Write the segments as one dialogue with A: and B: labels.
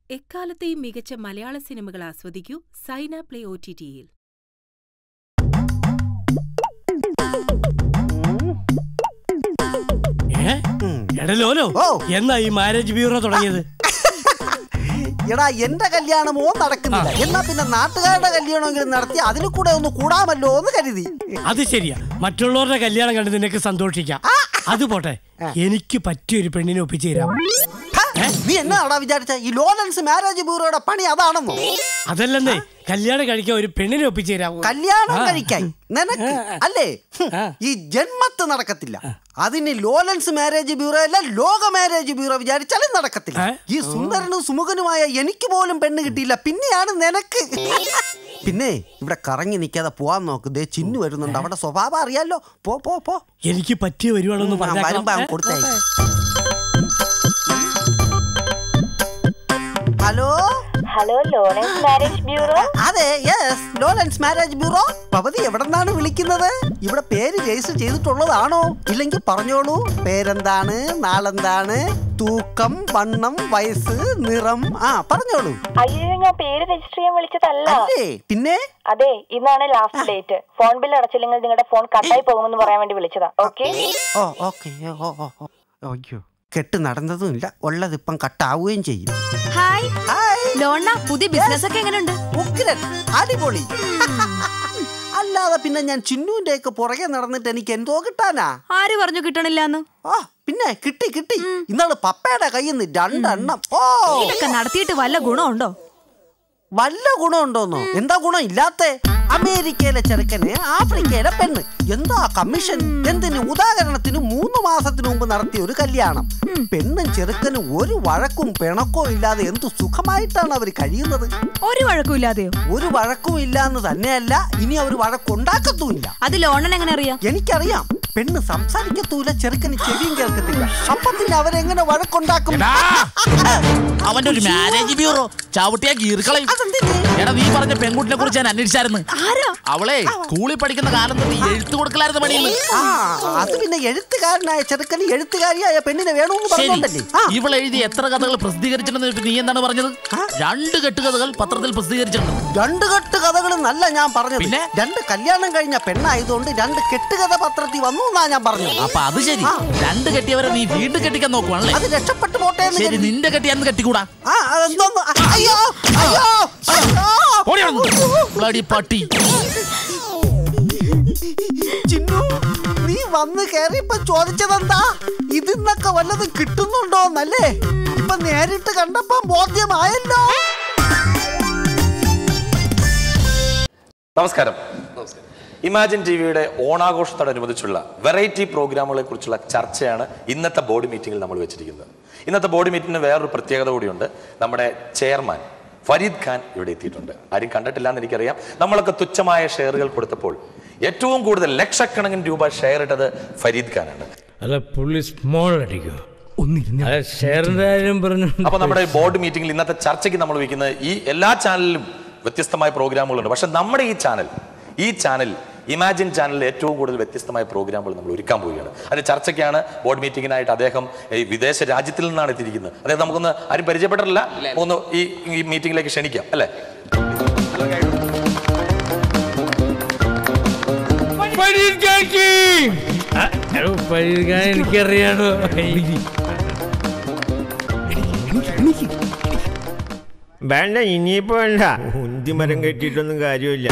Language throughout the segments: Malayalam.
A: എക്കാലത്തെയും മികച്ച മലയാള സിനിമകൾ ആസ്വദിക്കൂ സൈന പ്ലേ ഒ ടി ടിയിൽ
B: ഏ? എടാ ലോലോ
C: ഓ.
B: എന്നാ ഈ മാരേജ് ബ്യൂറോ തുടങ്ങിയത്
C: എടാ എന്റെ കല്യാണമോ നടക്കുന്നില്ല എന്നാ പിന്നെ നാട്ടുകാരുടെ കല്യാണമെങ്കിലും നടത്തി അതിൽ കൂടെ ഒന്ന് കൂടാമല്ലോ എന്ന് കരുതി
B: അത് ശരിയാ മറ്റുള്ളവരുടെ കല്യാണം കണ്ട് നിനക്ക് സന്തോഷിക്കാം അത് പോട്ടെ എനിക്ക് പറ്റിയൊരു പെണ്ണിനെ ഒപ്പിച്ചു തരാം
C: ഹ, നീ എന്നാടാ വിചാരിച്ച ഈ ലോലൻസ് മാരേജ് ബ്യൂറോയുടെ പണി അതാണെന്നോ
B: അതല്ലെന്നേ കല്യാണം കഴിക്കാൻ ഒരു പെണ്ണിനെ ഒപ്പിച്ചു തരാമോ
C: കല്യാണം
B: ആ.
C: കഴിക്കാൻ നിനക്ക് അല്ലേ ഹും,
B: ആ.
C: ഈ ജന്മത്ത് നടക്കത്തില്ല അതിന് ലോലൻസ് മാരേജ് ബ്യൂറോ അല്ല ലോക മാരേജ് ബ്യൂറോ വിചാരിച്ചാലും നടക്കത്തില്ല
B: ഏ?
C: ഈ സുന്ദരനും സുമുഖനുമായ എനിക്ക് പോലും പെണ്ണ് കിട്ടിയില്ല പിന്നെയാണ് നിനക്ക് പിന്നെ ഇവിടെ കറങ്ങി നിൽക്കാതെ പോവാൻ നോക്ക് ദേ ചിന്നു വരുന്നുണ്ട് അവിടെ സ്വഭാവം അറിയാലോ പോ പോ പോ
B: എനിക്ക് പറ്റിയ വരുവാണെന്ന്
C: ആ, വരുമ്പോ അവൻ
B: പറഞ്ഞേക്കാം
C: കൊടുത്തയക്കും. ഹലോ
D: ഹലോ ലോണൻസ് മാരേജ് ബ്യൂറോ
C: അതെ യെസ് ലോലൻസ് മാരേജ് ബ്യൂറോ ഭവതി എവിടെന്നാണ് വിളിക്കുന്നത് ഇവിടെ പേര് രജിസ്റ്റർ ചെയ്തിട്ടുള്ളതാണോ ഇല്ലെങ്കിൽ പറഞ്ഞോളൂ പേരെന്താണ് നാളെന്താണ് തൂക്കം വണ്ണം വയസ്സ് നിറം ആ പറഞ്ഞോളൂ
D: അയ്യോ ഞാൻ പേര് രജിസ്റ്റർ ചെയ്യാൻ വിളിച്ചതല്ല
C: അല്ലേ പിന്നെ
D: അതെ ഇന്നാണ് ലാസ്റ്റ് ഡേറ്റ് ഫോൺ ബിൽ അടച്ചില്ലെങ്കിൽ നിങ്ങളുടെ ഫോൺ കട്ടായി പോകുമെന്ന് പറയാൻ വേണ്ടി വിളിച്ചതാ ഓക്കെ
C: ഓ ഓക്കെ ഓ ഓ ഓ അയ്യോ കെട്ട് നടന്നതുമില്ല ഉള്ളതിപ്പം കട്ടാവുകയും ചെയ്യും
E: ഹായ്
C: ഹായ്
E: ലോണ പുതിയ ബിസിനസ് ഒക്കെ എങ്ങനെയുണ്ട്
C: ഉഗ്രൻ അടിപൊളി അല്ലാതെ പിന്നെ ഞാൻ ചിന്നുവിന്റെ ഒക്കെ പുറകെ നടന്നിട്ട് എനിക്ക് എന്തോ കിട്ടാനാ
E: ആര് പറഞ്ഞു കിട്ടണില്ലാന്ന്
C: ആ പിന്നെ കിട്ടി കിട്ടി ഇന്നാള് പപ്പയുടെ കയ്യിൽ നിന്ന് രണ്ടെണ്ണം ഓ
E: ഇതൊക്കെ നടത്തിയിട്ട് വല്ല ഗുണമുണ്ടോ
C: വല്ല ഗുണമുണ്ടോന്നോ എന്താ ഗുണം ഇല്ലാത്ത അമേരിക്കയിലെ ചെറുക്കന് ആഫ്രിക്കയിലെ പെണ്ണ് എന്താ കമ്മീഷൻ എന്തിന് ഉദാഹരണത്തിന് മൂന്ന് മാസത്തിന് മുമ്പ് നടത്തിയ ഒരു കല്യാണം പെണ്ണും ചെറുക്കനും ഒരു വഴക്കും പിണക്കോ ഇല്ലാതെ എന്ത് സുഖമായിട്ടാണ് അവർ കഴിയുന്നത്
E: ഒരു വഴക്കുമില്ലാതെയോ
C: ഒരു വഴക്കും ഇല്ലാന്ന് തന്നെയല്ല ഇനി അവർ വഴക്കുണ്ടാക്കത്തുമില്ല
E: അത് ലോണൻ എങ്ങനെ അറിയാം
C: എനിക്കറിയാം പെണ്ണ് സംസാരിക്കത്തൂല ചെറുക്കന് ചെവിയും കേൾക്കത്തില്ല അപ്പൊ പിന്നെ അവരെങ്ങനെ വഴക്കുണ്ടാക്കും
F: എടാ, അവന്റെ ഒരു മാരേജ് ബ്യൂറോ ചവിട്ടിയാ കീറിക്കളയും
C: അതെന്തിന്?
F: എടാ നീ പറഞ്ഞ പെൺകുട്ടിനെ കുറിച്ച് ഞാൻ അന്വേഷിച്ചായിരുന്നു
E: ആരാ
F: അവളെ സ്കൂളിൽ പഠിക്കുന്ന കാലം തൊട്ട് എഴുത്തു കൊടുക്കലായിരുന്നു പണിയിൽ
C: ആ അത് പിന്നെ എഴുത്തുകാരനായ ചെറുക്കന് എഴുത്തുകാരിയായ പെണ്ണിനെ വേണമെന്ന്
F: ശരി
C: പറഞ്ഞോണ്ടല്ലേ ആ
F: ഇവൾ എഴുതി എത്ര കഥകൾ പ്രസിദ്ധീകരിച്ചിട്ടുണ്ടെന്ന് നീ എന്താണ് പറഞ്ഞത് രണ്ട് കെട്ടുകഥകൾ പത്രത്തിൽ പ്രസിദ്ധീകരിച്ചിട്ടുണ്ട്
C: രണ്ട് കെട്ട് കഥകളും നല്ല ഞാൻ പറഞ്ഞത്
F: പിന്നെ?
C: രണ്ട് കല്യാണം കഴിഞ്ഞ പെണ്ണായതുകൊണ്ട് രണ്ട് കെട്ടുകഥ പത്രത്തിൽ വന്നു എന്നാ ഞാൻ പറഞ്ഞത്
F: അപ്പൊ അത് ശരി
C: ആ.
F: രണ്ട് കെട്ടിയവരെ നീ വീണ്ടും കെട്ടിക്കാൻ നോക്കുവാണല്ലേ
C: അത് രക്ഷപ്പെട്ടു പോട്ടെ എന്ന്
F: ശരി
C: കരുതി.
F: നിന്റെ കെട്ടിയാന്ന് കെട്ടിക്കൂടാ
C: ആ അതെന്തോന്ന് ആ, അയ്യോ അയ്യോ അയ്യോ
F: ഓടി അവിടുന്ന്. Bloody പട്ടി
C: ചിന്നു നീ വന്ന് കേറിയപ്പോ ചോദിച്ചതെന്താ ഇതിന്നൊക്കെ വല്ലതും കിട്ടുന്നുണ്ടോന്നല്ലേ ഇപ്പൊ നേരിട്ട് കണ്ടപ്പോ ബോധ്യമായല്ലോ
G: നമസ്കാരം ഇമാജിൻ ടി വിയുടെ ഓണാഘോഷത്തോടനുബന്ധിച്ചുള്ള വെറൈറ്റി പ്രോഗ്രാമുകളെ കുറിച്ചുള്ള ചർച്ചയാണ് ഇന്നത്തെ ബോർഡ് മീറ്റിംഗിൽ നമ്മൾ വെച്ചിരിക്കുന്നത് ഇന്നത്തെ ബോർഡ് മീറ്റിംഗിന് വേറൊരു പ്രത്യേകത കൂടിയുണ്ട് നമ്മുടെ ചെയർമാൻ ഫരീദ് ഖാൻ ഇവിടെ എത്തിയിട്ടുണ്ട് ആരും കണ്ടിട്ടില്ല എന്ന് എനിക്കറിയാം നമ്മളൊക്കെ തുച്ഛമായ ഷെയറുകൾ കൊടുത്തപ്പോൾ ഏറ്റവും കൂടുതൽ ലക്ഷക്കണക്കിന് രൂപ ഷെയർ ഇട്ടത് ഫരീദ് ഖാനാണ്
H: അല്ല പുള്ളി സ്മോൾ അടിക്കോ അല്ല ഷെയറിന്റെ കാര്യം പറഞ്ഞു
G: അപ്പൊ നമ്മുടെ ബോർഡ് മീറ്റിംഗിൽ ഇന്നത്തെ ചർച്ചയ്ക്ക് നമ്മൾ വയ്ക്കുന്നത് ഈ എല്ലാ ചാനലിലും വ്യത്യസ്തമായ പ്രോഗ്രാമുകളുണ്ട് പക്ഷെ നമ്മുടെ ഈ ചാനൽ ഈ ചാനൽ ഇമാജിൻ ചാനലിൽ ഏറ്റവും കൂടുതൽ വ്യത്യസ്തമായ പ്രോഗ്രാമുകൾ നമ്മൾ ഒരുക്കാൻ പോവുകയാണ് അതിന്റെ ചർച്ചയ്ക്കാണ് ബോർഡ് മീറ്റിംഗിനായിട്ട് അദ്ദേഹം ഈ വിദേശ രാജ്യത്തിൽ നിന്നാണ് എത്തിയിരിക്കുന്നത് അദ്ദേഹം നമുക്കൊന്ന് ആരും പരിചയപ്പെട്ടിട്ടില്ല ഒന്ന് ഈ ഈ മീറ്റിംഗിലേക്ക് ക്ഷണിക്കാം അല്ലേ
H: പരിഹരിക്കാൻ എനിക്കറിയാണോ
I: വേണ്ട ഇനിയിപ്പോ വേണ്ട ഉന്തി മരം കെട്ടിയിട്ടൊന്നും കാര്യമില്ല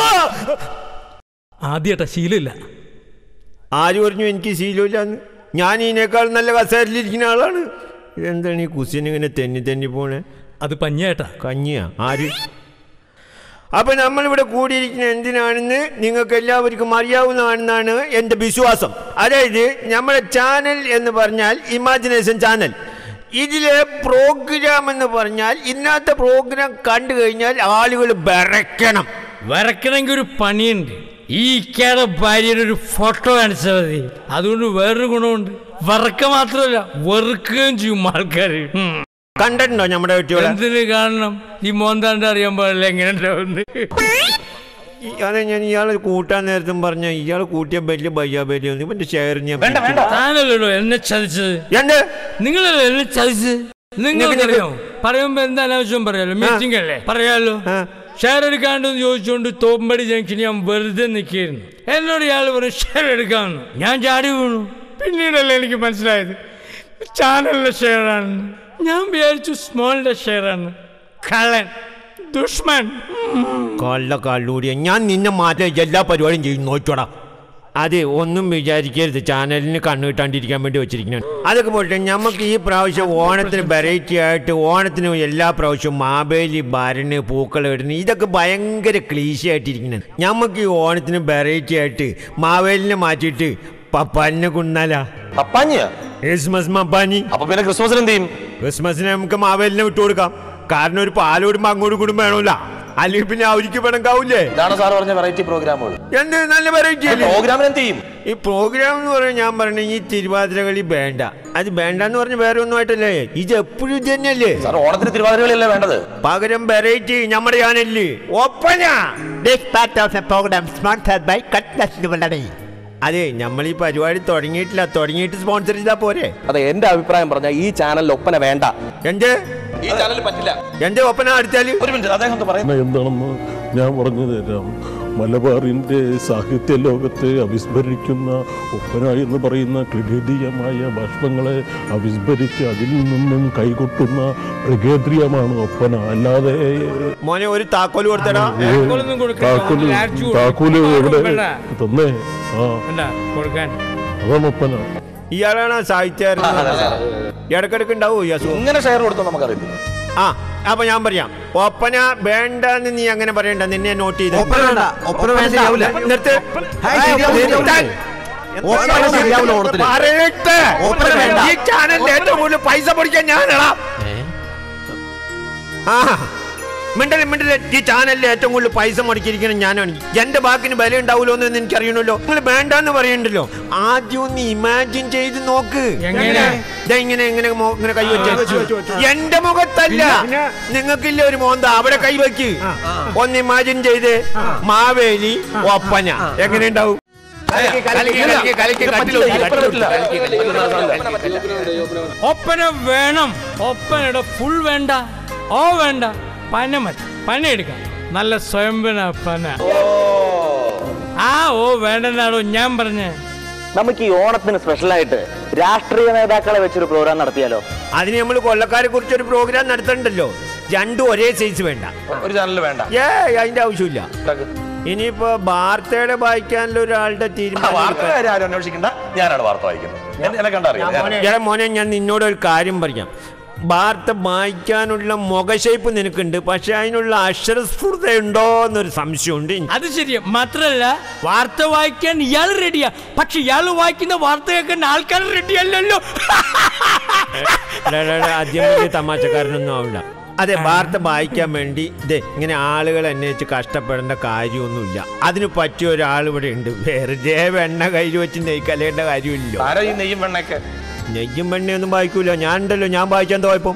H: ആദ്യട്ടാ ശീലമില്ല
I: ആര് പറഞ്ഞു എനിക്ക് ശീലമില്ലാന്ന് ഞാൻ ഇതിനേക്കാൾ നല്ല കസേരയിലിരിക്കുന്ന ആളാണ് ഇതെന്താണ് ഈ കുസിന് ഇങ്ങനെ തെന്നി തെന്നി പോണേ
H: അത് പഞ്ഞേട്ടാ
I: കഞ്ഞിയാ ആര് അപ്പൊ നമ്മളിവിടെ കൂടിയിരിക്കുന്ന എന്തിനാണെന്ന് നിങ്ങൾക്ക് എല്ലാവർക്കും അറിയാവുന്നതാണെന്നാണ് എൻ്റെ വിശ്വാസം അതായത് നമ്മുടെ ചാനൽ എന്ന് പറഞ്ഞാൽ ഇമാജിനേഷൻ ചാനൽ ഇതിലെ പ്രോഗ്രാം എന്ന് പറഞ്ഞാൽ ഇന്നത്തെ പ്രോഗ്രാം കണ്ടു കഴിഞ്ഞാൽ ആളുകൾ വിറയ്ക്കണം
H: വരക്കണമെങ്കിൽ ഒരു പണിയുണ്ട് ഈ ഇക്കയുടെ ഭാര്യയുടെ ഒരു ഫോട്ടോ കാണിച്ചാൽ മതി അതുകൊണ്ട് വേറൊരു ഗുണമുണ്ട് വറക്ക മാത്രമല്ല വെറുക്കുകയും ചെയ്യും ആൾക്കാർ
I: കണ്ടിട്ടുണ്ടോ നമ്മുടെ കുട്ടികളെ
H: എന്തിന് കാണണം ഈ മോന്താണ്ട് അറിയാൻ പാടില്ല എങ്ങനെ ഉണ്ടാവുന്നത്
I: ഈ- അതെ ഞാൻ ഇയാളെ കൂട്ടാൻ നേരത്തും പറഞ്ഞ ഇയാൾ കൂട്ടിയ വലിയ ബയ്യാബേരി ഇവന്റെ ഷെയർ ഞാൻ
G: വേണ്ട വേണ്ട
H: താനല്ലോ എന്നെ ചതിച്ചത്
I: എന്ത്
H: നിങ്ങളല്ലേ എന്നെ ചതിച്ചത് നിങ്ങൾക്കറിയാമോ പറയുമ്പോ എന്താ അനാവശ്യം പറയാലോ മീറ്റിംഗ് അല്ലേ പറയാലോ ഷെയർ എടുക്കാണ്ടെന്ന് ചോദിച്ചുകൊണ്ട് തോമ്പടി ജംഗ്ഷനിൽ ഞാൻ വെറുതെ നിൽക്കായിരുന്നു എന്നോട് ഇയാൾ പറഞ്ഞു ഷെയർ എടുക്കാമെന്ന് ഞാൻ ചാടി വീണു പിന്നീടല്ലേ എനിക്ക് മനസ്സിലായത് ചാനലിന്റെ ഷെയർ ആണ് ഞാൻ വിചാരിച്ചു സ്മോളിന്റെ ഷെയർ ആണ് കള്ളൻ ദുഷ്മൻ
I: കള്ള കള്ളൂടിയ ഞാൻ നിന്നെ മാറ്റാൻ എല്ലാ പരിപാടിയും ചെയ്യും നോക്കോടാ അതെ ഒന്നും വിചാരിക്കരുത് ചാനലിന് കണ്ണു കിട്ടാണ്ടിരിക്കാൻ വേണ്ടി വെച്ചിരിക്കണം അതൊക്കെ പോട്ടെ നമുക്ക് ഈ പ്രാവശ്യം ഓണത്തിന് വെറൈറ്റി ആയിട്ട് ഓണത്തിന് എല്ലാ പ്രാവശ്യവും മാവേലി ഭരണ് പൂക്കൾ ഇടുന്നു ഇതൊക്കെ ഭയങ്കര ക്ലീശ ആയിട്ടിരിക്കുന്നത് നമുക്ക് ഈ ഓണത്തിന് വെറൈറ്റി ആയിട്ട് മാവേലിനെ മാറ്റിയിട്ട് പപ്പാലിനെ കൊണ്ടാല
G: പപ്പാഞ്ഞ
I: ക്രിസ്മസ് മപ്പാനി
G: അപ്പൊ പിന്നെ ക്രിസ്മസിന് എന്ത് ചെയ്യും
I: ക്രിസ്മസിന് നമുക്ക് മാവേലിനെ വിട്ടുകൊടുക്കാം കാരണം ഒരു പാലോടുമ്പോ അങ്ങോട്ടും കൂടും വേണമല്ല അല്ലെങ്കിൽ പിന്നെ അവർക്ക് പിണക്കാവൂലേ
G: ഇതാണ് സാർ പറഞ്ഞ വെറൈറ്റി പ്രോഗ്രാമുകൾ
I: എന്ത് നല്ല വെറൈറ്റി അല്ലേ
G: പ്രോഗ്രാമിന് എന്ത് ചെയ്യും
I: ഈ പ്രോഗ്രാം എന്ന് പറഞ്ഞാൽ ഞാൻ പറഞ്ഞ ഈ തിരുവാതിര കളി വേണ്ട അത് വേണ്ട എന്ന് പറഞ്ഞ വേറെ ഒന്നും ആയിട്ടല്ലേ ഇത് എപ്പോഴും ഇത് തന്നെയല്ലേ
G: സാർ ഓണത്തിന് തിരുവാതിരകളിയല്ലേ വേണ്ടത്
I: പകരം വെറൈറ്റി നമ്മുടെ ചാനലില് Oppana
J: This part of the program sponsored by Cutlass Jewelry.
I: അതെ നമ്മൾ ഈ പരിപാടി തുടങ്ങിയിട്ടില്ല തുടങ്ങിയിട്ട് സ്പോൺസർ ചെയ്താ പോരെ
K: അതെ എന്റെ അഭിപ്രായം പറഞ്ഞാൽ ഈ ചാനലിൽ ഒപ്പന വേണ്ട
I: എന്ത്
G: ഈ ചാനലിൽ പറ്റില്ല
I: എന്റെ ഒപ്പന അടുത്താല്
G: ഒരു മിനിറ്റ് അദ്ദേഹം ഒന്ന് പറയുന്നത്
L: എന്താണെന്ന് ഞാൻ പറഞ്ഞു തരാം മലബാറിൻ്റെ സാഹിത്യ ലോകത്തെ അവിസ്മരിക്കുന്ന ഒപ്പന എന്ന് പറയുന്ന ക്രിഗേതീയമായ ബാഷ്പങ്ങളെ അവിസ്മരിച്ച് അതിൽ നിന്നും കൈകൊട്ടുന്ന പ്രകേന്ദ്രീയമാണ് ഒപ്പന അല്ലാതെ
I: മോനെ ഒരു താക്കോല് കൊടുത്തടാ
H: താക്കോലൊന്നും കൊടുക്കണ്ട,
L: താക്കോല്
H: ഒന്ന് ലാഡ്ജ് കൊടുക്ക്.
L: താക്കോല് എവിടെ
H: വേണ്ട.
L: തന്നേ ആ
H: വേണ്ട കൊടുക്കാൻ
L: അതാണ് ഒപ്പന
I: ഇയാളാണ് സാഹിത്യകാരൻ ഇടക്കിടക്ക് ഉണ്ടാവോ ഈ അസുഖം
G: ഇങ്ങനെ ഷെയർ കൊടുത്തോ നമുക്കറിയില്ല
I: ആ അപ്പൊ ഞാൻ പറയാം ഒപ്പന വേണ്ടെന്ന് നീ അങ്ങനെ പറയണ്ട നിന്നെ നോട്ട് ചെയ്ത്
C: ഒപ്പന വേണ്ട, ഒപ്പന വേണ്ട, ശരിയാവൂല.
I: നിർത്ത്
C: ഹായ്, ശരിയാവൂല,
I: നിർത്താൻ.
C: ഒപ്പന ശരിയാവൂല ഓണത്തിന്.
I: പറയട്ടെ.
C: ഒപ്പന വേണ്ട.
I: ഈ ചാനലിൽ ഏറ്റവും കൂടുതൽ പൈസ പൊടിക്കാൻ ഞാനാണ് ആ മിണ്ടല് മിണ്ടല് ഈ ചാനലിൽ ഏറ്റവും കൂടുതൽ പൈസ മുടക്കിയിരിക്കണം ഞാനാണ് എന്റെ വാക്കിന് വില ഉണ്ടാവുമല്ലോ എന്ന് എനിക്ക് അറിയണല്ലോ നിങ്ങൾ വേണ്ടെന്ന് പറയണ്ടല്ലോ ആദ്യം ഒന്ന് ഇമാജിൻ ചെയ്ത് നോക്ക്
H: എങ്ങനെ?
I: ദേ ഇങ്ങനെ ഇങ്ങനെ മോ- ഇങ്ങനെ കൈ വെച്ച് എന്റെ മുഖത്തല്ല നിങ്ങൾക്കില്ല ഒരു മോന്ത അവിടെ കൈവയ്ക്ക് ഒന്ന് ഇമാജിൻ ചെയ്ത് മാവേലി ഒപ്പന എങ്ങനെ ഉണ്ടാവും കലക്കി, കലക്കി, കലക്കി, കലക്കി, കട്ടിലൊതുക്കി, കട്ടിലൊതുക്കി.
H: ഒപ്പന വേണം ഒപ്പനയുടെ ഫുൾ വേണ്ട ഓ വേണ്ട പന മതി പന എടുക്കാം നല്ല സ്വയംഭന പന ആ ഓ വേണ്ടെന്നാണോ ഞാൻ പറഞ്ഞേ
K: നമുക്ക് ഈ ഓണത്തിന് സ്പെഷ്യലായിട്ട് രാഷ്ട്രീയ നേതാക്കളെ വെച്ചൊരു പ്രോഗ്രാം നടത്തിയാലോ
I: അതിന് നമ്മൾ കൊല്ലക്കാരെ കുറിച്ചൊരു പ്രോഗ്രാം നടത്തണ്ടല്ലോ രണ്ടും ഒരേ സൈസ് വേണ്ട
G: ഒരു ചാനൽ വേണ്ട
I: ഏ അതിന്റെ ആവശ്യമില്ല ഇനിയിപ്പോ വാർത്തയുടെ വായിക്കാനുള്ള ഒരാളുടെ തീരുമാനം
G: വാർത്ത
I: എടുക്കാൻ-
G: കാര്യം ആരും അന്വേഷിക്കണ്ട ഞാനാണ് വാർത്ത വായിക്കുന്നത് എന്നെ- എന്നെ കണ്ടറിയാം ഞാൻ-
I: എടാ മോനെ ഞാൻ നിന്നോട് ഒരു കാര്യം പറയാം വാർത്ത വായിക്കാനുള്ള മുഖശേപ്പ് നിനക്കുണ്ട് പക്ഷെ അതിനുള്ള അക്ഷരസ്ഫുടത ഉണ്ടോ എന്നൊരു സംശയമുണ്ട്
H: അത് ശരിയാ മാത്രല്ല വാർത്ത വായിക്കാൻ ഇയാൾ റെഡിയാ പക്ഷെ ഇയാൾ വായിക്കുന്ന വാർത്ത കേൾക്കാൻ ആൾക്കാർ റെഡി അല്ലല്ലോ
I: എടാ, എടാ, എടാ, ആദ്യം വലിയ തമാശക്കാരനൊന്നും ആവില്ല അതെ വാർത്ത വായിക്കാൻ വേണ്ടി ഇതേ ഇങ്ങനെ ആളുകൾ അന്വേഷിച്ച് കഷ്ടപ്പെടേണ്ട കാര്യമൊന്നുമില്ല അതിന് പറ്റിയ ഒരാൾ ഇവിടെ ഉണ്ട് വെറുതെ വെണ്ണ കയ്യിൽ വെച്ച് നെയ്ക്കലേണ്ട കാര്യമില്ലല്ലോ
G: ആരാ ഈ നെയ്യും വെണ്ണയൊക്കെ
I: നെയ്യും വെണ്ണയൊന്നും വായിക്കൂല ഞാൻ ഉണ്ടല്ലോ ഞാൻ വായിക്കാൻ കുഴപ്പം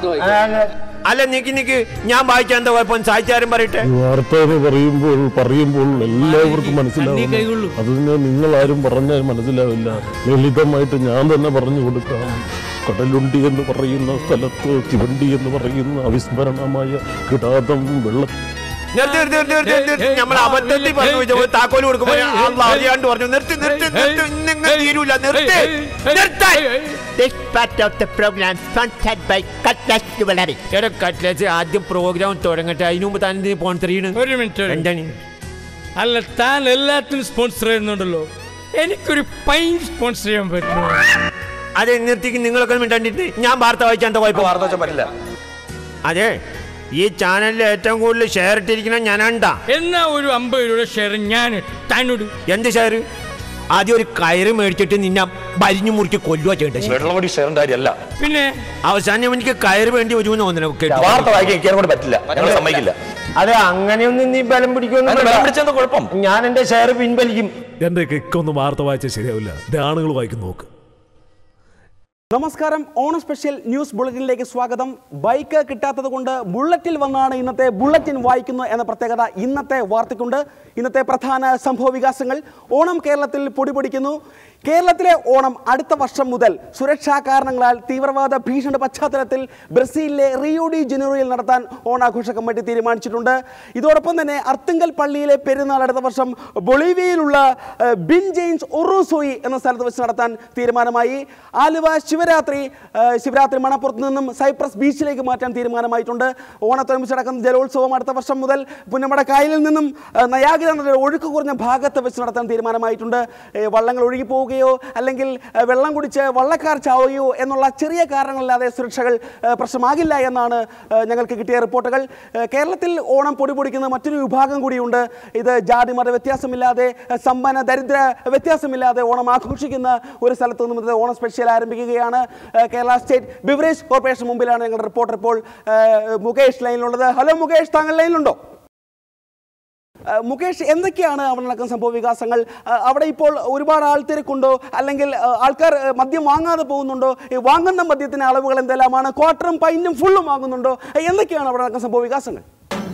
I: അല്ല നിക്ക് നിക്ക് ഞാൻ വായിക്കാൻ എന്താ കുഴപ്പം സാഹിത്യാരം പറയട്ടെ
L: ഈ വാർത്ത എന്ന് പറയുമ്പോൾ പറയുമ്പോൾ എല്ലാവർക്കും മനസ്സിലാവും അതിന് നിങ്ങൾ ആരും പറഞ്ഞാൽ മനസ്സിലാവില്ല ലളിതമായിട്ട് ഞാൻ തന്നെ പറഞ്ഞു കൊടുക്കാം കടലുണ്ടി എന്ന് പറയുന്ന സ്ഥലത്ത് തിവണ്ടി എന്ന് പറയുന്ന അവിസ്മരണമായ കിടാതം വെള്ള
I: നിർത്തി നിർത്തി നിർത്തി നിർത്തി നിർത്തി നമ്മൾ അബദ്ധത്തിൽ പറഞ്ഞു വെച്ചപ്പോൾ താക്കോല് കൊടുക്കുമ്പോൾ അള്ളാ അറിയാണ്ട് പറഞ്ഞു നിർത്തി നിർത്തി നിർത്തി നിങ്ങൾ തീരൂല നിർത്തി നിർത്താൻ
J: This part of the program sponsored by Cutlass Jewelry.
I: എടാ കട്ട്ലറ്റ് ആദ്യം പ്രോഗ്രാം തുടങ്ങട്ടെ അതിനു മുമ്പ് താൻ എന്തിനു സ്പോൺസർ ചെയ്യണ്
H: ഒരു മിനിറ്റ് ഒരു
I: എന്താണ്
H: അല്ല താൻ എല്ലാത്തിനും സ്പോൺസർ ചെയ്യുന്നുണ്ടല്ലോ എനിക്കൊരു പൈൻ സ്പോൺസർ ചെയ്യാൻ പറ്റുമോ
I: അതെ നിർത്തിക്ക് നിങ്ങളൊക്കെ മിണ്ടാണ്ടിട്ട് ഞാൻ വാർത്ത വായിച്ചാൽ എന്താ കുഴപ്പം
G: വാർത്ത വെച്ചാൽ പറ്റില്ല
I: അതെ ഈ ചാനലിൽ ഏറ്റവും കൂടുതൽ ഷെയർ ഇട്ടിരിക്കുന്ന ഞാനാണ്ടാ
H: എന്നാ ഒരു അമ്പത് രൂപ ഷെയർ ഞാൻ ഇട്ടു താനോട്
I: എന്ത് ഷെയർ ആദ്യം ഒരു കയറ് മേടിച്ചിട്ട് നിന്നെ വരിഞ്ഞു മുറുക്കി കൊല്ലുക ചെയ്യണ്ടേ
G: വെള്ളമടി ഷെയറിന്റെ കാര്യമല്ല
H: പിന്നെ
I: അവസാനം എനിക്ക് കയറ് വേണ്ടി വരുമെന്ന് തോന്നുന്നു കേട്ടോ
G: വാർത്ത വായിക്കാൻ എനിക്ക് കൊണ്ട് പറ്റില്ല ഞങ്ങൾ സമ്മതിക്കില്ല
I: അതെ അങ്ങനെയൊന്നും നീ ബലം
G: അതിന്
I: പിടിക്കൊന്നും
G: ബലം പിടിച്ചെന്താ കുഴപ്പം
I: ഞാൻ എന്റെ ഷെയർ പിൻവലിക്കും
M: എന്റെ കിക്കൊന്നും വാർത്ത വായിച്ചാൽ ശരിയാവില്ല ഇത് ആണുങ്ങൾ വായിക്കും നോക്ക്
N: നമസ്കാരം ഓണം സ്പെഷ്യൽ ന്യൂസ് ബുള്ളറ്റിനിലേക്ക് സ്വാഗതം ബൈക്ക് കിട്ടാത്തത് കൊണ്ട് ബുള്ളറ്റിൽ വന്നാണ് ഇന്നത്തെ ബുള്ളറ്റിൻ വായിക്കുന്നത് എന്ന പ്രത്യേകത ഇന്നത്തെ വാർത്തയ്ക്കുണ്ട് ഇന്നത്തെ പ്രധാന സംഭവ വികാസങ്ങൾ ഓണം കേരളത്തിൽ പൊടിപൊടിക്കുന്നു കേരളത്തിലെ ഓണം അടുത്ത വർഷം മുതൽ സുരക്ഷാ കാരണങ്ങളാൽ തീവ്രവാദ ഭീഷണി പശ്ചാത്തലത്തിൽ ബ്രസീലിലെ റിയോ ഡി ജനീറോയിൽ നടത്താൻ ഓണാഘോഷ കമ്മിറ്റി തീരുമാനിച്ചിട്ടുണ്ട് ഇതോടൊപ്പം തന്നെ അർത്തുങ്കൽ പള്ളിയിലെ പെരുന്നാൾ അടുത്ത വർഷം ബൊളീവിയയിലുള്ള ഏഹ്, ബിൻ ജെയിൻസ് ഒറൂസോയി എന്ന സ്ഥലത്ത് വെച്ച് നടത്താൻ തീരുമാനമായി ആലുവ ശിവരാത്രി ഏഹ്, ശിവരാത്രി മണപ്പുറത്ത് നിന്നും സൈപ്രസ് ബീച്ചിലേക്ക് മാറ്റാൻ തീരുമാനമായിട്ടുണ്ട് ഓണത്തോടനുബന്ധിച്ച് നടക്കുന്ന ജലോത്സവം അടുത്ത വർഷം മുതൽ പുന്നമട കായലിൽ നിന്നും ഏഹ്, നയാഗ്ര നദിയുടെ ഒഴുക്ക് കുറഞ്ഞ ഭാഗത്ത് വെച്ച് നടത്താൻ തീരുമാനമായിട്ടുണ്ട് ഏഹ്, വള്ളങ്ങൾ ഒഴുകി പോവുകയോ അല്ലെങ്കിൽ ഏഹ്, വെള്ളം കുടിച്ച് വള്ളക്കാർ ചാവുകയോ എന്നുള്ള ചെറിയ കാരണങ്ങളില്ലാതെ സുരക്ഷകൾ ഏഹ്, പ്രശ്നമാകില്ല എന്നാണ് ഏഹ്, ഞങ്ങൾക്ക് കിട്ടിയ റിപ്പോർട്ടുകൾ ഏഹ്, കേരളത്തിൽ ഓണം പൊടി പൊടിക്കുന്ന മറ്റൊരു വിഭാഗം കൂടിയുണ്ട് ഇത് ജാതി മത വ്യത്യാസമില്ലാതെ ഏഹ്, സമ്പന്ന ദരിദ്ര വ്യത്യാസമില്ലാതെ ഓണം ആഘോഷിക്കുന്ന ഒരു സ്ഥലത്ത് നിന്നും ഇത് ഓണം സ്പെഷ്യൽ ആരംഭിക്കുകയാണ് ഏഹ്, കേരള സ്റ്റേറ്റ് ബിവറേജ് കോർപ്പറേഷൻ മുമ്പിലാണ് ഞങ്ങളുടെ റിപ്പോർട്ടർ ഇപ്പോൾ ഏഹ്, മുകേഷ് ലൈനിലുള്ളത് ഹലോ മുകേഷ് താങ്കൾ ലൈനിലുണ്ടോ ആ, മുകേഷ് എന്തൊക്കെയാണ് അവിടെ നടക്കുന്ന സംഭവ വികാസങ്ങൾ ആ, അവിടെ ഇപ്പോൾ ഒരുപാട് ആൾത്തിരക്കുണ്ടോ അല്ലെങ്കിൽ ആ, ആൾക്കാർ ആ, മദ്യം വാങ്ങാതെ പോകുന്നുണ്ടോ ഈ വാങ്ങുന്ന മദ്യത്തിന് അളവുകൾ എന്തെല്ലാമാണ് ക്വാർട്ടറും പൈൻറ്റും ഫുള്ളും വാങ്ങുന്നുണ്ടോ ആ, എന്തൊക്കെയാണ് അവിടെ നടക്കുന്ന സംഭവ വികാസങ്ങൾ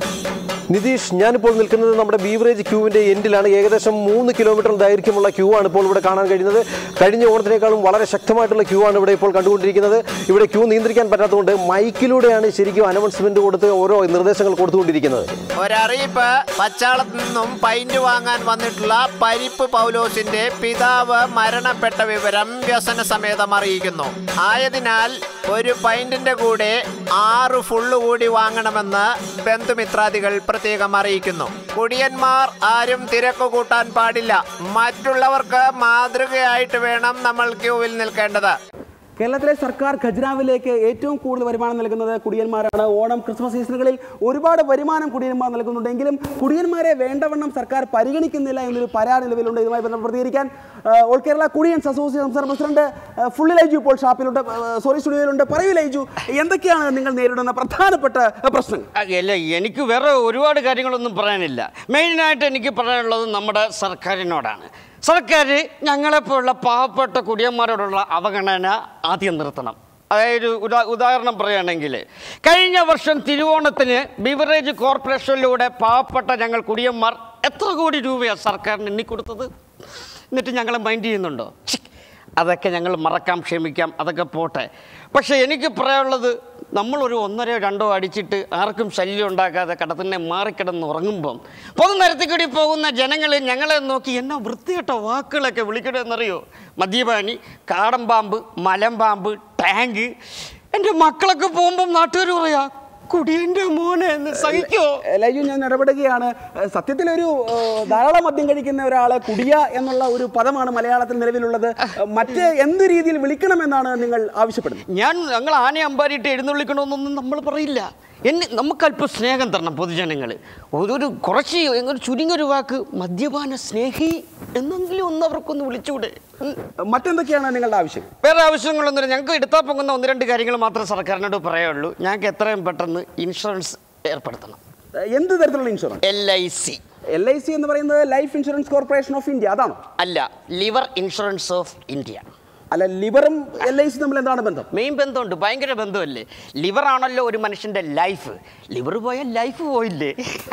O: നിതീഷ് ഞാനിപ്പോൾ നിൽക്കുന്നത് നമ്മുടെ ബീവറേജ് ക്യൂവിന്റെ എൻഡിലാണ് ഏകദേശം മൂന്ന് കിലോമീറ്റർ ദൈർഘ്യമുള്ള ക്യൂ ആണ് ഇപ്പോൾ ഇവിടെ കാണാൻ കഴിയുന്നത് കഴിഞ്ഞ ഓണത്തിനേക്കാളും വളരെ ശക്തമായിട്ടുള്ള ക്യൂ ആണ് ഇവിടെ ഇപ്പോൾ കണ്ടുകൊണ്ടിരിക്കുന്നത് ഇവിടെ ക്യൂ നിയന്ത്രിക്കാൻ പറ്റാത്തതുകൊണ്ട് മൈക്കിലൂടെയാണ് ശരിക്കും അനൗൺസ്മെന്റ് കൊടുത്ത് ഓരോ നിർദ്ദേശങ്ങൾ കൊടുത്തുകൊണ്ടിരിക്കുന്നത്
J: ഒരറിയിപ്പ് പച്ചാളത്ത് നിന്നും പൈന്റ് വാങ്ങാൻ വന്നിട്ടുള്ള പരിപ്പ് പൗലോസിന്റെ പിതാവ് മരണപ്പെട്ട വിവരം വ്യസന സമേതം അറിയിക്കുന്നു ആയതിനാൽ ഒരു പൈന്റിന്റെ കൂടെ ആറ് ഫുള്ള് കൂടി വാങ്ങണമെന്ന് ബന്ധുമിത്രാദികൾ പ്രത്യേകം അറിയിക്കുന്നു കുടിയന്മാർ ആരും തിരക്ക് കൂട്ടാൻ പാടില്ല മറ്റുള്ളവർക്ക് മാതൃകയായിട്ട് വേണം നമ്മൾ ക്യൂവിൽ നിൽക്കേണ്ടത്
N: കേരളത്തിലെ സർക്കാർ ഖജനാവിലേക്ക് ഏറ്റവും കൂടുതൽ വരുമാനം നൽകുന്നത് കുടിയന്മാരാണ് ഓണം ക്രിസ്മസ് സീസണുകളിൽ ഒരുപാട് വരുമാനം കുടിയന്മാർ നൽകുന്നുണ്ടെങ്കിലും കുടിയന്മാരെ വേണ്ടവണ്ണം സർക്കാർ പരിഗണിക്കുന്നില്ല എന്നൊരു പരാതി നിലവിലുണ്ട് ഇതുമായി ബന്ധപ്പെട്ട് പ്രതികരിക്കാൻ ആ, ഓൾ കേരള കുടിയൻസ് അസോസിയേഷൻ സംസ്ഥാന പ്രസിഡന്റ് ആ, ഫുള്ളി ലൈജു ഇപ്പോൾ ഷാപ്പിലുണ്ട് ആ, സോറി സ്റ്റുഡിയോയിലുണ്ട് പറയൂ ലൈജു എന്തൊക്കെയാണ് നിങ്ങൾ നേരിടുന്ന പ്രധാനപ്പെട്ട ആ, പ്രശ്നങ്ങൾ
P: അല്ല എനിക്ക് വേറെ ഒരുപാട് കാര്യങ്ങളൊന്നും പറയാനില്ല മെയിനായിട്ട് എനിക്ക് പറയാനുള്ളത് നമ്മുടെ സർക്കാരിനോടാണ് സർക്കാർ ഞങ്ങളെപ്പോലുള്ള പാവപ്പെട്ട കുടിയന്മാരോടുള്ള അവഗണന ആദ്യം നിർത്തണം അതായത് ഉദാ ഉദാഹരണം പറയുകയാണെങ്കിൽ കഴിഞ്ഞ വർഷം തിരുവോണത്തിന് ബിവറേജ് കോർപ്പറേഷനിലൂടെ പാവപ്പെട്ട ഞങ്ങൾ കുടിയന്മാർ എത്ര കോടി രൂപയാണ് സർക്കാരിന് എണ്ണിക്കൊടുത്തത് എന്നിട്ട് ഞങ്ങളെ മൈൻഡ് ചെയ്യുന്നുണ്ടോ ഛി, അതൊക്കെ ഞങ്ങൾ മറക്കാം ക്ഷമിക്കാം അതൊക്കെ പോട്ടെ പക്ഷേ എനിക്ക് പറയാനുള്ളത് നമ്മളൊരു ഒന്നരയോ രണ്ടോ അടിച്ചിട്ട് ആർക്കും ശല്യം ഉണ്ടാക്കാതെ കടത്തിനെ മാറിക്കിടന്ന് ഉറങ്ങുമ്പം പൊതുനിരത്തിൽ കൂടി പോകുന്ന ജനങ്ങൾ ഞങ്ങളെ നോക്കി എന്നാ വൃത്തികെട്ട വാക്കുകളൊക്കെ വിളിക്കണമെന്നറിയോ മദ്യപാനി കാടൻ പാമ്പ് മലമ്പാമ്പ് ടാങ്ക് എൻ്റെ മക്കളൊക്കെ പോകുമ്പം നാട്ടുകാർ പറയാ കുടിയൻ്റെ മോനെ എന്ന് സഹിക്കോ
N: ലൈജു ഞാൻ ഇടപെടുകയാണ് ഏഹ് സത്യത്തിലൊരു ഏഹ് ധാരാളം മദ്യം കഴിക്കുന്ന ഒരാളെ കുടിയ എന്നുള്ള ഒരു പദമാണ് മലയാളത്തിൽ നിലവിലുള്ളത് ഏഹ് മറ്റ് എന്ത് രീതിയിൽ വിളിക്കണമെന്നാണ് നിങ്ങൾ ആവശ്യപ്പെടുന്നത്
P: ഞാൻ ഞങ്ങൾ ആനയെ അമ്പാരിയിട്ട് എഴുന്നള്ളിക്കണമെന്നൊന്നും നമ്മൾ പറയില്ല എന്നെ നമുക്കല്പം സ്നേഹം തരണം പൊതുജനങ്ങൾ ഒരു കുറച്ച് ഒരു ചുരുങ്ങൊരു വാക്ക് മദ്യപാന സ്നേഹി എന്നെങ്കിലും ഒന്ന് അവർക്കൊന്ന് വിളിച്ചുകൂടെ ഉം.
N: മറ്റെന്തൊക്കെയാണ് നിങ്ങളുടെ ആവശ്യം
P: വേറെ ആവശ്യങ്ങളൊന്നുമില്ല ഞങ്ങൾക്ക് എടുത്താൽ പോകുന്ന ഒന്ന് രണ്ട് കാര്യങ്ങൾ മാത്രമേ സർക്കാരിനോട് പറയുള്ളൂ ഞങ്ങൾക്ക് എത്രയും പെട്ടെന്ന് ഇൻഷുറൻസ് ഏർപ്പെടുത്തണം
N: ഏഹ് എന്ത് തരത്തിലുള്ള insurance
P: L I C
N: L I C എന്ന് പറയുന്നത് life insurance corporation of India അതാണോ
P: അല്ല ലിവർ ഇൻഷുറൻസ് ഓഫ് ഇന്ത്യ
N: അല്ല ലിവറും എൽ ഐ സി തമ്മിൽ എന്താണ് ബന്ധം
P: മെയിൻ ബന്ധമുണ്ട് ഭയങ്കര ബന്ധമല്ലേ ലിവർ ആണല്ലോ ഒരു മനുഷ്യന്റെ ലൈഫ് ലിവർ പോയാൽ ലൈഫ് പോയില്ലേ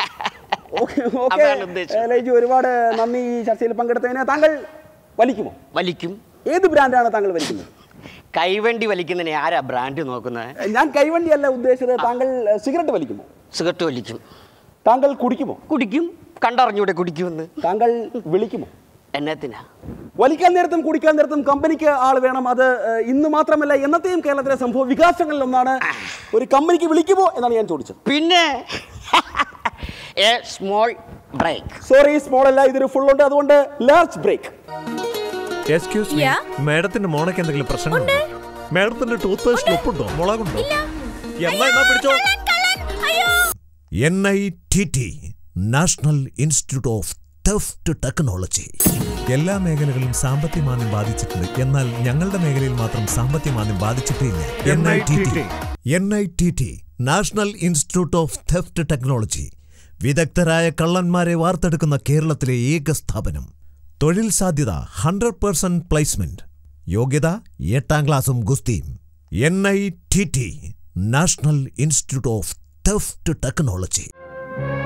N: ഓക്കെ
P: അതാണ് ഉദ്ദേശം
N: ലൈജു ഒരുപാട് നന്ദി ഈ ചർച്ചയിൽ പങ്കെടുത്തതിന് താങ്കൾ വലിക്കുമോ
P: വലിക്കും
N: ഏത് ബ്രാൻഡാണ് താങ്കൾ വലിക്കുന്നത്
P: കൈവണ്ടി വലിക്കുന്നതിന് ആരാ ബ്രാൻഡ് നോക്കുന്നത്
N: ഞാൻ കൈവണ്ടിയല്ല ഉദ്ദേശിച്ചത് താങ്കൾ ഏഹ്, സിഗരറ്റ് വലിക്കുമോ
P: സിഗരറ്റ് വലിക്കും
N: താങ്കൾ കുടിക്കുമോ
P: കുടിക്കും കണ്ടറിഞ്ഞൂടെ കുടിക്കുമെന്ന്
N: താങ്കൾ വിളിക്കുമോ
P: എന്നത്തിനാ
N: വലിക്കാൻ നേരത്തും കുടിക്കാൻ നേരത്തും കമ്പനിക്ക് ആൾ വേണം അത് ഏഹ്, ഇന്ന് മാത്രമല്ല എന്നത്തെയും കേരളത്തിലെ സംഭവ വികാസങ്ങളിൽ ഒന്നാണ് ഒരു കമ്പനിക്ക് വിളിക്കുമോ എന്നാണ് ഞാൻ ചോദിച്ചത്
P: പിന്നെ a small break
N: sorry small അല്ല ഇതൊരു ഫുൾ ഉണ്ട് അതുകൊണ്ട് ലാർജ് ബ്രേക്ക്
M: എക്സ്ക്യൂസ് മീ മാഡത്തിന്റെ മോണയ്ക്ക് എന്തെങ്കിലും പ്രശ്നമുണ്ടോ മാഡത്തിന്റെ ടൂത്ത് പേസ്റ്റ് ഉപ്പുണ്ടോ മുളകുണ്ടോ എന്നാ എന്നാ പിടിച്ചോ
Q: N I T T National Institute of Theft Technology എല്ലാ മേഖലകളിലും സാമ്പത്തിക മാന്ദ്യം ബാധിച്ചിട്ടുണ്ട് എന്നാൽ ഞങ്ങളുടെ മേഖലയിൽ മാത്രം സാമ്പത്തിക മാന്ദ്യം ബാധിച്ചിട്ടില്ല N I T T N I T T National Institute of Theft Technology വിദഗ്ധരായ കള്ളന്മാരെ വാർത്തെടുക്കുന്ന കേരളത്തിലെ ഏക സ്ഥാപനം തൊഴിൽ സാധ്യത ഹൺഡ്രഡ് പെർസെന്റ് പ്ലേസ്മെന്റ് യോഗ്യത എട്ടാം ക്ലാസും ഗുസ്തിയും N I T T National Institute of Theft technology